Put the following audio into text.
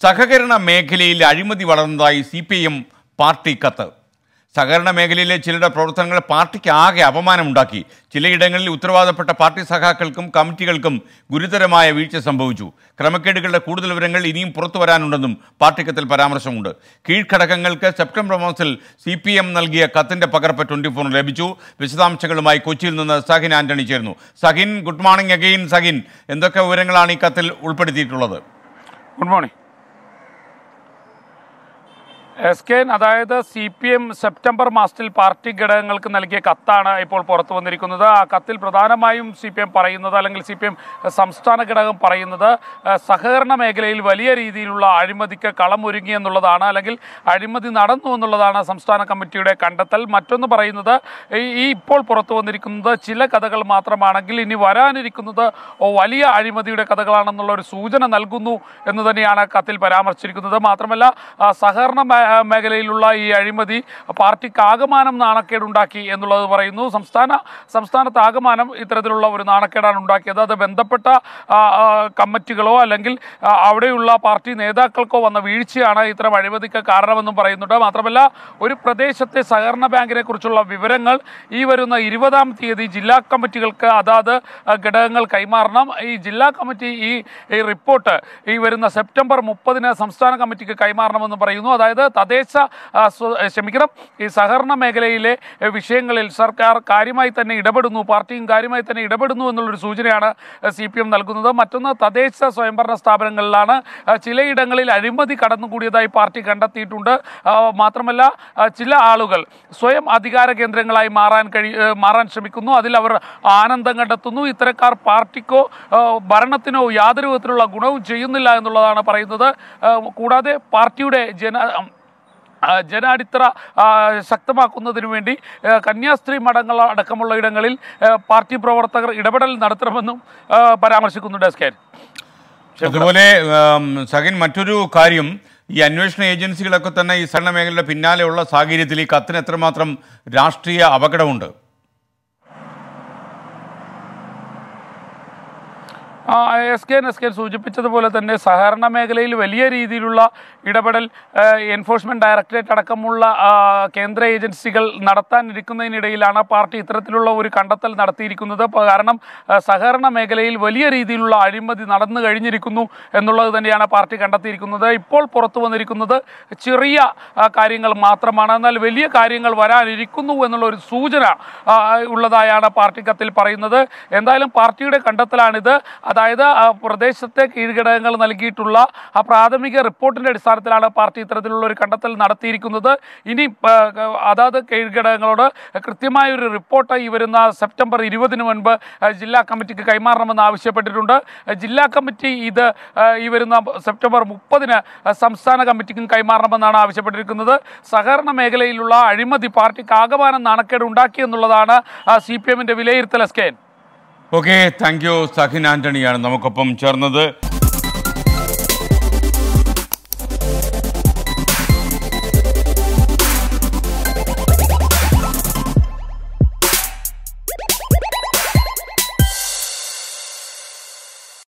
സഹകരണ മേഖലയിൽ അഴിമതി വളർന്നതായി സി പി എം പാർട്ടി കത്ത് സഹകരണ മേഖലയിലെ ചിലരുടെ പ്രവർത്തനങ്ങൾ പാർട്ടിക്ക് ആകെ അപമാനമുണ്ടാക്കി ചിലയിടങ്ങളിൽ ഉത്തരവാദപ്പെട്ട പാർട്ടി സഖാക്കൾക്കും കമ്മിറ്റികൾക്കും ഗുരുതരമായ വീഴ്ച സംഭവിച്ചു ക്രമക്കേടുകളുടെ കൂടുതൽ വിവരങ്ങൾ ഇനിയും പുറത്തു വരാനുണ്ടെന്നും പാർട്ടി കത്തിൽ പരാമർശമുണ്ട് കീഴ്ഘടകങ്ങൾക്ക് സെപ്റ്റംബർ മാസത്തിൽ സി പി എം നൽകിയ കത്തിന്റെ പകർപ്പ് ട്വന്റി ഫോറിന് ലഭിച്ചു വിശദാംശങ്ങളുമായി കൊച്ചിയിൽ നിന്ന് സഹിൻ ആന്റണി ചേർന്നു Sahin good morning again Sahin എന്തൊക്കെ വിവരങ്ങളാണ് ഈ കത്തിൽ ഉൾപ്പെടുത്തിയിട്ടുള്ളത് ഗുഡ് മോർണിംഗ് എസ് കെ അതായത് സി പി എം സെപ്റ്റംബർ മാസത്തിൽ പാർട്ടി ഘടകങ്ങൾക്ക് നൽകിയ കത്താണ് ഇപ്പോൾ പുറത്തു വന്നിരിക്കുന്നത് ആ കത്തിൽ പ്രധാനമായും സി പി എം പറയുന്നത് അല്ലെങ്കിൽ സി പി എം സംസ്ഥാന ഘടകം പറയുന്നത് ഏഹ്, സഹകരണ മേഖലയിൽ വലിയ രീതിയിലുള്ള അഴിമതിക്ക് കളമൊരുങ്ങി എന്നുള്ളതാണ് അല്ലെങ്കിൽ അഴിമതി നടന്നു എന്നുള്ളതാണ് സംസ്ഥാന കമ്മിറ്റിയുടെ കണ്ടെത്തൽ മറ്റൊന്ന് പറയുന്നത് ഈ ഈ ഇപ്പോൾ പുറത്തു വന്നിരിക്കുന്നത് ചില കഥകൾ മാത്രമാണെങ്കിൽ ഇനി വരാനിരിക്കുന്നത് വലിയ അഴിമതിയുടെ കഥകളാണെന്നുള്ള ഒരു സൂചന നൽകുന്നു എന്ന് തന്നെയാണ് കത്തിൽ പരാമർശിച്ചിരിക്കുന്നത് മാത്രമല്ല ആ, സഹകരണ മേ- മേഖലയിലുള്ള ഈ അഴിമതി പാർട്ടിക്ക് ആകമാനം നാണക്കേടുണ്ടാക്കി എന്നുള്ളത് പറയുന്നു സംസ്ഥാന സംസ്ഥാനത്ത് ആകമാനം ഇത്തരത്തിലുള്ള ഒരു നാണക്കേടാണ് ഉണ്ടാക്കിയത് അത് ബന്ധപ്പെട്ട ആ, ആ, കമ്മിറ്റികളോ അല്ലെങ്കിൽ ആ, അവിടെയുള്ള പാർട്ടി നേതാക്കൾക്കോ വന്ന വീഴ്ചയാണ് ഇത്തരം അഴിമതിക്ക് കാരണമെന്നും പറയുന്നുണ്ട് മാത്രമല്ല ഒരു പ്രദേശത്തെ സഹകരണ ബാങ്കിനെ കുറിച്ചുള്ള വിവരങ്ങൾ ഈ വരുന്ന ഇരുപതാം തീയതി ജില്ലാ കമ്മിറ്റികൾക്ക് അതാത് ആ, ഘടകങ്ങൾ കൈമാറണം ഈ ജില്ലാ കമ്മിറ്റി ഈ ഈ റിപ്പോർട്ട് ഈ വരുന്ന സെപ്റ്റംബർ മുപ്പതിന് സംസ്ഥാന കമ്മിറ്റിക്ക് കൈമാറണമെന്ന് പറയുന്നു അതായത് തദ്ദേശ ആ, സ്വ- ക്ഷമിക്കണം ഈ സഹകരണ മേഖലയിലെ എ, വിഷയങ്ങളിൽ സർക്കാർ കാര്യമായി തന്നെ ഇടപെടുന്നു പാർട്ടിയും കാര്യമായി തന്നെ ഇടപെടുന്നു എന്നുള്ളൊരു സൂചനയാണ് സി പി എം നൽകുന്നത് മറ്റൊന്ന് തദ്ദേശ സ്വയംഭരണ സ്ഥാപനങ്ങളിലാണ് ആ, ചിലയിടങ്ങളിൽ അഴിമതി കടന്നുകൂടിയതായി പാർട്ടി കണ്ടെത്തിയിട്ടുണ്ട് ആ, മാത്രമല്ല ആ, ചില ആളുകൾ സ്വയം അധികാര കേന്ദ്രങ്ങളായി മാറാൻ കഴി ഏ, മാറാൻ ശ്രമിക്കുന്നു അതിൽ അവർ ആനന്ദം കണ്ടെത്തുന്നു ഇത്തരക്കാർ പാർട്ടിക്കോ ആ, ഭരണത്തിനോ യാതൊരു വിധത്തിലുള്ള ഗുണവും ചെയ്യുന്നില്ല എന്നുള്ളതാണ് പറയുന്നത് ആ, കൂടാതെ പാർട്ടിയുടെ ജന ആ, ജനാടിത്തറ ആ, ശക്തമാക്കുന്നതിനു വേണ്ടി ആ, കന്യാസ്ത്രീ മഠങ്ങൾ അടക്കമുള്ള ഇടങ്ങളിൽ ആ, പാർട്ടി പ്രവർത്തകർ ഇടപെടൽ നടത്തണമെന്നും ആ, പരാമർശിക്കുന്നുണ്ട് എസ് കെ അതുപോലെ ഉം, സഹിൻ മറ്റൊരു കാര്യം ഈ അന്വേഷണ ഏജൻസികളൊക്കെ തന്നെ ഈ സഹകരണ മേഖലയുടെ പിന്നാലെയുള്ള സാഹചര്യത്തിൽ ഈ കത്തിന് എത്രമാത്രം രാഷ്ട്രീയ അപകടമുണ്ട് ആ, എസ് കെ എസ് കെ സൂചിപ്പിച്ചതുപോലെ തന്നെ സഹകരണ മേഖലയിൽ വലിയ രീതിയിലുള്ള ഇടപെടൽ ആ, എൻഫോഴ്സ്മെന്റ് ഡയറക്ടറേറ്റ് അടക്കമുള്ള ആ, കേന്ദ്ര ഏജൻസികൾ നടത്താനിരിക്കുന്നതിനിടയിലാണ് പാർട്ടി ഇത്തരത്തിലുള്ള ഒരു കണ്ടെത്തൽ നടത്തിയിരിക്കുന്നത് പ- കാരണം ആ, സഹകരണ മേഖലയിൽ വലിയ രീതിയിലുള്ള അഴിമതി നടന്നു കഴിഞ്ഞിരിക്കുന്നു എന്നുള്ളത് തന്നെയാണ് പാർട്ടി കണ്ടെത്തിയിരിക്കുന്നത് ഇപ്പോൾ പുറത്തു വന്നിരിക്കുന്നത് ചെറിയ ആ, കാര്യങ്ങൾ മാത്രമാണ് എന്നാൽ വലിയ കാര്യങ്ങൾ വരാനിരിക്കുന്നു എന്നുള്ള ഒരു സൂചന ആ, ഉള്ളതായാണ് പാർട്ടി കത്തിൽ പറയുന്നത് എന്തായാലും പാർട്ടിയുടെ കണ്ടെത്തലാണിത് അതായത് ആ പ്രദേശത്തെ കീഴ്ഘടകങ്ങൾ നൽകിയിട്ടുള്ള ആ പ്രാഥമിക റിപ്പോർട്ടിന്റെ അടിസ്ഥാനത്തിലാണ് പാർട്ടി ഇത്തരത്തിലുള്ള ഒരു കണ്ടെത്തൽ നടത്തിയിരിക്കുന്നത് ഇനി ആ, അതാത് കീഴ്ഘടകങ്ങളോട് കൃത്യമായ ഒരു റിപ്പോർട്ട് ഈ വരുന്ന സെപ്റ്റംബർ ഇരുപതിന് മുൻപ് ആ, ജില്ലാ കമ്മിറ്റിക്ക് കൈമാറണമെന്ന് ആവശ്യപ്പെട്ടിട്ടുണ്ട് ആ, ജില്ലാ കമ്മിറ്റി ഇത് ആ, ഈ വരുന്ന സെപ്റ്റംബർ മുപ്പതിന് സംസ്ഥാന കമ്മിറ്റിക്കും കൈമാറണമെന്നാണ് ആവശ്യപ്പെട്ടിരിക്കുന്നത് സഹകരണ മേഖലയിലുള്ള അഴിമതി പാർട്ടിക്ക് ആകമാനം നാണക്കേട് ഉണ്ടാക്കി എന്നുള്ളതാണ് സി പി എമ്മിന്റെ വിലയിരുത്തൽ S K okay thank you Sahin ആന്റണിയാണ് നമുക്കൊപ്പം ചേർന്നത്